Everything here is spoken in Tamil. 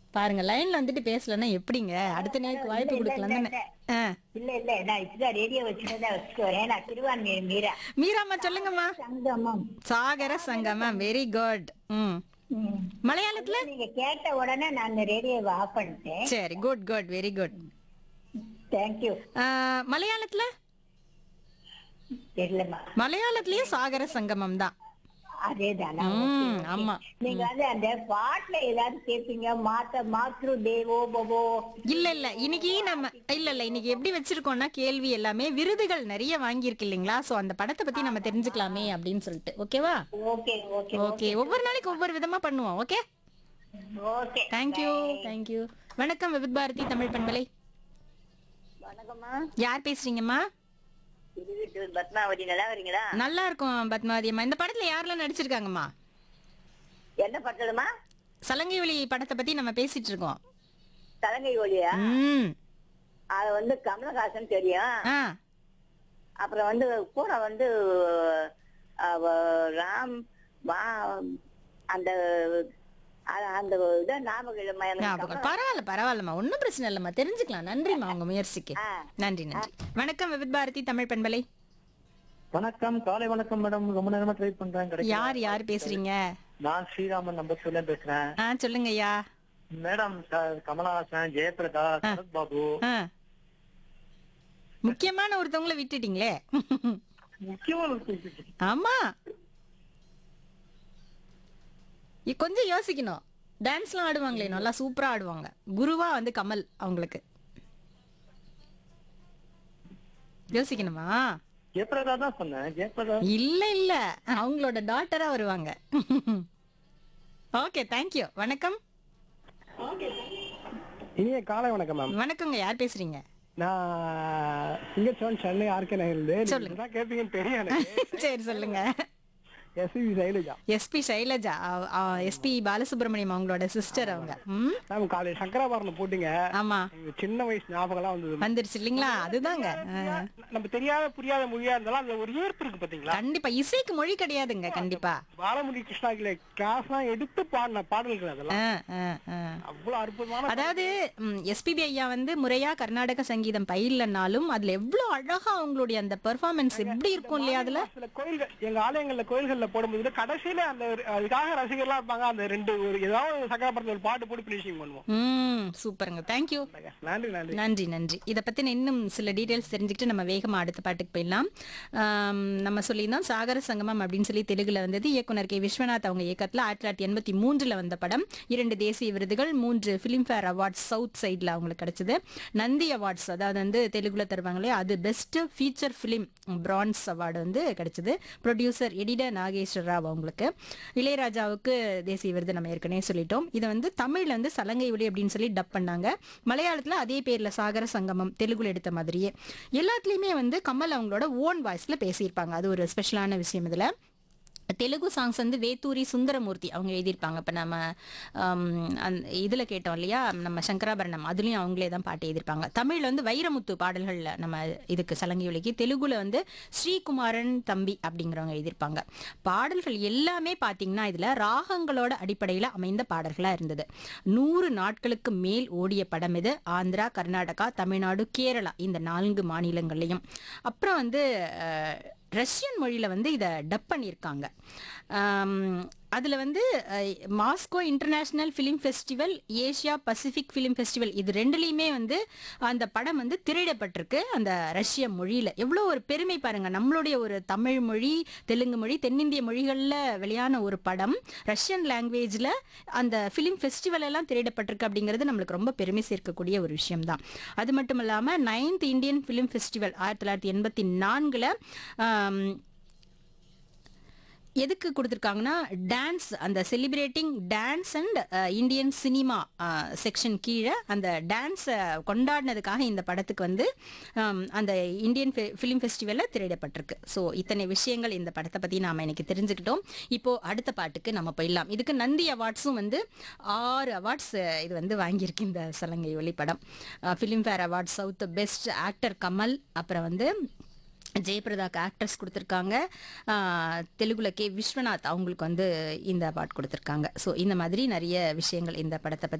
பாருங்க லைன்ல வந்துட்டு பேசலன்னா எப்படிங்க அடுத்த நேருக்கு வாய்ப்பு இல்ல, இல்ல, கொடுக்கலாம் தானே இல்ல. ஆ. இல்ல இல்ல நான் இப்பதான் ரேடியோ வச்சுதான் வச்சுக்குவேன் நான் திருவான்மையூர் மீரா மீராம்மா சொல்லுங்கம்மா சங்கமம் சாகர சங்கமம் வெரி குட் ம் ம். மலையாளத்துல நீங்க கேட்ட உடனே நான் அந்த ரேடியோவை ஆஃப் பண்ணிட்டேன் சரி good good very good thank you மலையாளத்துல தெரியலம்மா மலையாளத்திலயும் சாகர சங்கமம் தான் அதேதானா ம், Okay, okay. ஆமா. நீங்க வந்து அந்த பாட்டுல ஏதாவது கேட்பீங்க மாத்த மாத்ரு தேவோ பவோ இல்ல இல்ல இன்னைக்கு நம்ம இல்ல இல்ல இன்னைக்கு எப்படி வச்சிருக்கோம்னா கேள்வி எல்லாமே விருதுகள் நிறைய வாங்கியிருக்கு இல்லைங்களா சோ அந்த படத்தை பத்தி நம்ம தெரிஞ்சுக்கலாமே அப்படின்னு சொல்லிட்டு ஓகேவா ஓகே ஓகே ஓகே ஒவ்வொரு நாளைக்கு ஒவ்வொரு விதமா பண்ணுவோம் ஓகே ஓகே தேங்க்யூ தேங்க்யூ வணக்கம் விவித் பாரதி தமிழ் பண்பலை வணக்கம்மா யார் பேசுறீங்கம்மா திருவீட்டூர் பத்மாவதி நல்லா வரீங்களா நல்லா இருக்கும் பத்மாவதி அம்மா இந்த படத்துல யாரெல்லாம் நடிச்சிருக்காங்கம்மா என்ன பட்டதுமா சலங்கை ஒளி படத்தை பத்தி நம்ம பேசிட்டு இருக்கோம் தலங்கை ஒளியா ம் அது வந்து கமலஹாசன் தெரியும் ஆ அப்புறம் வந்து கூட வந்து அவ ராம் வா அந்த அ- அந்த இதை ஞாபகம் இல்லைம்மா எனக்கு ஞாபகம் பரவாயில்ல பரவாயில்லம்மா ஒன்றும் பிரச்சனை இல்லைம்மா தெரிஞ்சுக்கலாம் நன்றிம்மா உங்க முயற்சிக்கு ஆ. நன்றி நன்றி வணக்கம் விவித் பாரதி தமிழ் பண்பலை வணக்கம் காலை வணக்கம் மேடம் ரொம்ப நேரமா ட்ரை பண்றேன் கிடைக்கல. யார் யார் பேசுறீங்க நான் ஸ்ரீராமன் நம்பர் சொல்ல பேசுறேன் ஆ சொல்லுங்க ஐயா மேடம் சார் கமலஹாசன் ஜெயபிரதா சரத் பாபு ஆ. முக்கியமான ஒருத்தவங்கள விட்டுட்டீங்களே முக்கியமான ஒரு குறிப்பு. ஆமா இ- கொஞ்சம் யோசிக்கணும் டான்ஸ்லாம் ஆடுவாங்களே நல்லா சூப்பரா ஆடுவாங்க குருவா வந்து கமல் அவங்களுக்கு யோசிக்கணுமா ஜெயபிரதா தான் சொன்னேன் ஜெயபிரதா இல்ல இல்ல அவங்களோட டாட்டரா வருவாங்க ஓகே தேங்க்யூ வணக்கம் இனிய காலை வணக்கம் மேம் வணக்கங்க யார் பேசுறீங்க நான் சிங்கச்சோன் சென்னை ஆர்கே நகர்ந்து சொல்லுங்க. நீங்க கேட்பீங்கன்னு தெரியும் எனக்கு சரி சொல்லுங்க SV Sailaja SP Sailaja SP Balasubrahmanyam அவங்களோட சிஸ்டர் அவங்க ம் மேம் காலை சங்கராபரணம் போட்டீங்க ஆமா எங்க சின்ன வயசு ஞாபகம்லாம் வந்தது வந்துருச்சு இல்லைங்களா அதுதாங்க ஆ. நம்ம தெரியாத புரியாத மொழியா இருந்தாலும் அந்த ஒரு ஈர்ப்பு இருக்கு பாத்தீங்களா கண்டிப்பா இசைக்கு மொழி கிடையாதுங்க கண்டிப்பா பாலமுடி கிருஷ்ணாகில கிளாஸ்லாம் எடுத்து பாடின பாடல்கள் அதெல்லாம் ஆ, ஆ, ஆ. அவ்வளவு அற்புதமான அதாவது எஸ்பிபி ஐயா வந்து முறையா கர்நாடக சங்கீதம் பயிலனாலும் அதுல எவ்வளவு அழகா அவங்களுடைய அந்த பெர்ஃபார்மன்ஸ் எப்படி இருக்கும் இல்லையா அதுல சில கோயில்கள் எங்க ஆலயங்கள்ல கோயில்கள்ல போடும்போது கடைசியில அந்த ஒரு- அதுக்காக ரசிகர்லாம் இருப்பாங்க அந்த ரெண்டு ஒரு ஏதாவது ஒரு சங்கராபரணத்துல ஒரு பாட்டு போட்டு பினிஷிங் பண்ணுவோம் ம் சூப்பருங்க தேங்க்யூ நன்றி நன்றி நன்றி நன்றி இதை பத்தின இன்னும் சில டீடைல்ஸ் தெரிஞ்சுக்கிட்டு நம்ம வேகமா அடுத்த பாட்டுக்கு போயிடலாம் ஆம், நம்ம சொல்லியிருந்தோம் சாகர சங்கமம் அப்படின்னு சொல்லி தெலுங்குல வந்தது இயக்குனர் கே விஸ்வநாத் அவங்க இயக்கத்துல ஆயிரத்தி தொள்ளாயிரத்தி எண்பத்தி மூன்றுல வந்த படம் இரண்டு தேசிய விருதுகள் மூன்று ஃபிலிம்ஃபேர் அவார்ட்ஸ் சவுத் சைட்ல அவங்களுக்கு கிடைச்சது நந்தி அவார்ட்ஸ் அதாவது வந்து தெலுங்குல தருவாங்களே அது best feature film France award வந்து கிடைச்சது ப்ரொடியூசர் எடிட நாகேஸ்வர ராவ் அவங்களுக்கு இளையராஜாவுக்கு தேசிய விருது நம்ம ஏற்கனவே சொல்லிட்டோம் இதை வந்து தமிழ்ல வந்து சலங்கை ஒளி அப்படின்னு சொல்லி டப் பண்ணாங்க மலையாளத்துல அதே பேர்ல சாகர சங்கமம் தெலுங்குல எடுத்த மாதிரியே எல்லாத்துலயுமே வந்து கமல் அவங்களோட ஓன் வாய்ஸ்ல பேசியிருப்பாங்க அது ஒரு ஸ்பெஷலான விஷயம் இதுல தெலுங்கு சாங்ஸ் வந்து வேத்தூரி சுந்தரமூர்த்தி அவங்க எழுதியிருப்பாங்க இப்போ நம்ம ஆம், அந்த இதில் கேட்டோம் இல்லையா நம்ம சங்கராபரணம் அதுலேயும் அவங்களே தான் பாட்டு எழுதியிருப்பாங்க தமிழில் வந்து வைரமுத்து பாடல்களில் நம்ம இதுக்கு சலங்கை ஒலிக்கு தெலுங்குல வந்து ஸ்ரீகுமாரன் தம்பி அப்படிங்கிறவங்க எழுதியிருப்பாங்க பாடல்கள் எல்லாமே பார்த்தீங்கன்னா இதில் ராகங்களோட அடிப்படையில் அமைந்த பாடல்களாக இருந்தது நூறு நாட்களுக்கு மேல் ஓடிய படம் இது ஆந்திரா கர்நாடகா தமிழ்நாடு கேரளா இந்த நான்கு மாநிலங்கள்லையும் அப்புறம் வந்து அஹ், ரஷ்யன் மொழியில வந்து இதை டப் பண்ணியிருக்காங்க ஆம், அதுல வந்து அஹ், Moscow international film festival Asia Pacific film festival இது ரெண்டுலேயுமே வந்து அந்த படம் வந்து திரையிடப்பட்டிருக்கு அந்த ரஷ்ய மொழியில எவ்வளோ ஒரு பெருமை பாருங்க நம்மளுடைய ஒரு தமிழ் மொழி தெலுங்கு மொழி தென்னிந்திய மொழிகளில் வெளியான ஒரு படம் ரஷ்யன் லாங்குவேஜில் அந்த ஃபிலிம் ஃபெஸ்டிவல் எல்லாம் திரையிடப்பட்டிருக்கு அப்படிங்கிறது நம்மளுக்கு ரொம்ப பெருமை சேர்க்கக்கூடிய ஒரு விஷயம் தான் அது மட்டும் இல்லாமல் நைன்த் இந்தியன் ஃபிலிம் ஃபெஸ்டிவல் ஆயிரத்தி தொள்ளாயிரத்தி எண்பத்தி நான்கில் எதுக்கு கொடுத்துருக்காங்கன்னா டான்ஸ் அந்த celebrating dance and Indian cinema section கீழே அந்த டான்ஸை கொண்டாடினதுக்காக இந்த படத்துக்கு வந்து ஆம், அந்த இந்தியன் ஃபிலிம் ஃபெஸ்டிவலில் திரையிடப்பட்டிருக்கு ஸோ இத்தனை விஷயங்கள் இந்த படத்தை பற்றி நாம் இன்னைக்கு தெரிஞ்சுக்கிட்டோம் இப்போ அடுத்த பாட்டுக்கு நம்ம போயிடலாம் இதுக்கு நந்தி அவார்ட்ஸும் வந்து ஆறு அவார்ட்ஸ் இது வந்து வாங்கியிருக்கு இந்த சலங்கை ஒளி படம் Filmfare award south best actor Kamal அப்புறம் வந்து ஜெயபிரதாக்கு ஆக்டர்ஸ் கொடுத்துருக்காங்க ஆஹ் தெலுங்குல கே விஸ்வநாத் அவங்களுக்கு வந்து இந்த அவார்ட் கொடுத்துருக்காங்க ஸோ இந்த மாதிரி நிறைய விஷயங்கள் இந்த படத்தை பற்றி